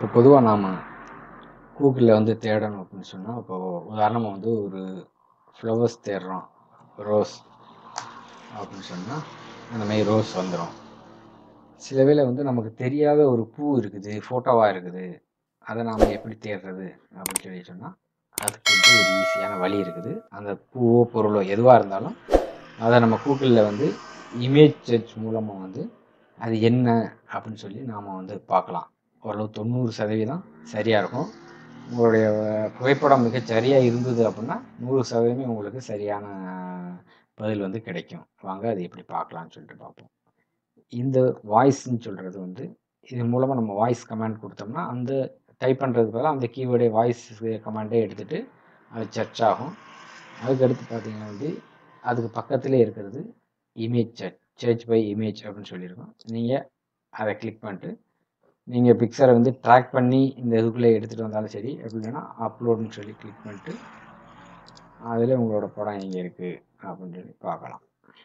இப்போ பொதுவாக நாம் கூகுளில் வந்து தேடணும் அப்படின்னு சொன்னால் இப்போ உதாரணமாக வந்து ஒரு ஃப்ளவர்ஸ் தேடுறோம் ரோஸ் அப்படின்னு சொன்னால் அந்த மாதிரி ரோஸ் வந்துடும் சில வேளை வந்து நமக்கு தெரியாத ஒரு பூ இருக்குது ஃபோட்டோவாக இருக்குது அதை நாம் எப்படி தேடுறது அப்படின்னு சொல்லி சொன்னால் அதுக்கு வந்து ஒரு ஈஸியான வழி இருக்குது அந்த பூவோ பொருளோ எதுவாக இருந்தாலும் அதை நம்ம கூகுளில் வந்து இமேஜ் சர்ச் மூலமாக வந்து அது என்ன அப்படின்னு சொல்லி நாம் வந்து பார்க்கலாம் ஓரளவு தொண்ணூறு சதவீதம் சரியாக இருக்கும் உங்களுடைய புகைப்படம் மிகச் சரியாக இருந்தது அப்படின்னா நூறு சதவீதமே உங்களுக்கு சரியான பதில் வந்து கிடைக்கும் வாங்க அது எப்படி பார்க்கலான்னு சொல்லிட்டு பார்ப்போம் இந்த வாய்ஸ்ன்னு சொல்கிறது வந்து இது மூலமாக நம்ம வாய்ஸ் கமாண்ட் கொடுத்தோம்னா அந்த டைப் பண்ணுறதுக்கு பதிலாக அந்த கீவேர்டே வாய்ஸ் கமாண்டே எடுத்துகிட்டு அது சர்ச் ஆகும் அதுக்கடுத்து பார்த்தீங்கன்னா வந்து அதுக்கு பக்கத்துலேயே இருக்கிறது image search search by image அப்படின்னு சொல்லியிருக்கோம் நீங்கள் அதை கிளிக் பண்ணிட்டு நீங்கள் பிக்சரை வந்து ட்ராக் பண்ணி இந்த இதுக்குள்ளே எடுத்துகிட்டு வந்தாலும் சரி அப்படி இல்லைன்னா அப்லோடுன்னு சொல்லி கிளிக் பண்ணிட்டு அதில் உங்களோட படம் எங்கே இருக்குது அப்படின்னு சொல்லி பார்க்கலாம்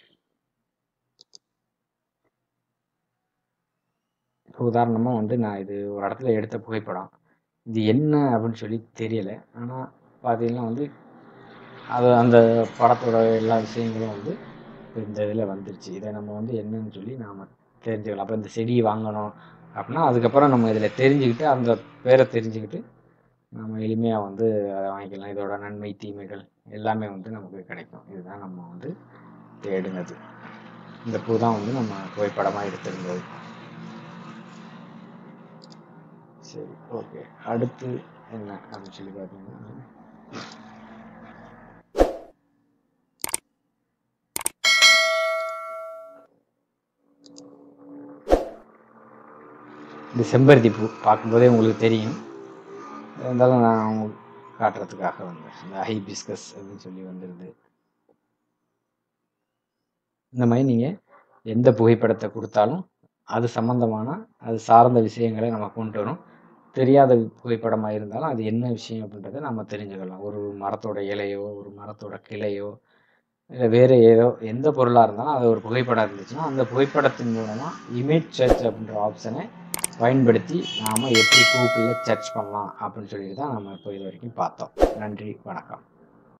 இப்போ உதாரணமாக வந்து நான் இது ஒரு இடத்துல எடுத்த புகைப்படம் இது என்ன அப்படின்னு சொல்லி தெரியலை ஆனால் பார்த்தீங்கன்னா வந்து அது அந்த படத்தோட எல்லா விஷயங்களும் வந்து இப்போ இந்த இதில் வந்துருச்சு இதை நம்ம வந்து என்னன்னு சொல்லி நாம் தெரிஞ்சுக்கலாம் அப்போ இந்த செடி வாங்கணும் அப்படின்னா அதுக்கப்புறம் நம்ம இதில் தெரிஞ்சுக்கிட்டு அந்த பேரை தெரிஞ்சுக்கிட்டு நம்ம எளிமையாக வந்து அதை வாங்கிக்கலாம் இதோட நன்மை தீமைகள் எல்லாமே வந்து நமக்கு கிடைக்கும் இதுதான் நம்ம வந்து தேடினது இந்த பூ தான் வந்து நம்ம புகைப்படமாக எடுத்திருந்தது சரி ஓகே அடுத்து என்ன அப்படின்னு சொல்லி பார்த்தீங்கன்னா இந்த செம்பருத்தி பூ பார்க்கும்போதே உங்களுக்கு தெரியும் இருந்தாலும் நான் உங்களுக்கு காட்டுறதுக்காக வந்தேன் இந்த ஹைபிஸ்கஸ் அப்படின்னு சொல்லி வந்துடுது இந்த மாதிரி நீங்கள் எந்த புகைப்படத்தை கொடுத்தாலும் அது சம்மந்தமான அது சார்ந்த விஷயங்களை நம்ம கொண்டு வரும் தெரியாத புகைப்படமாக இருந்தாலும் அது என்ன விஷயம் அப்படின்றத நம்ம தெரிஞ்சுக்கலாம் ஒரு மரத்தோட இலையோ ஒரு மரத்தோட கிளையோ இல்லை வேறு ஏதோ எந்த பொருளாக இருந்தாலும் அது ஒரு புகைப்படம் இருந்துச்சுன்னா அந்த புகைப்படத்தின் மூலமாக இமேஜ் சர்ச் அப்படின்ற ஆப்ஷனை பயன்படுத்தி நாம் எப்படி கூகுளில் சர்ச் பண்ணலாம் அப்படின்னு சொல்லிட்டு தான் நம்ம இப்போ இது வரைக்கும் பார்த்தோம் நன்றி வணக்கம்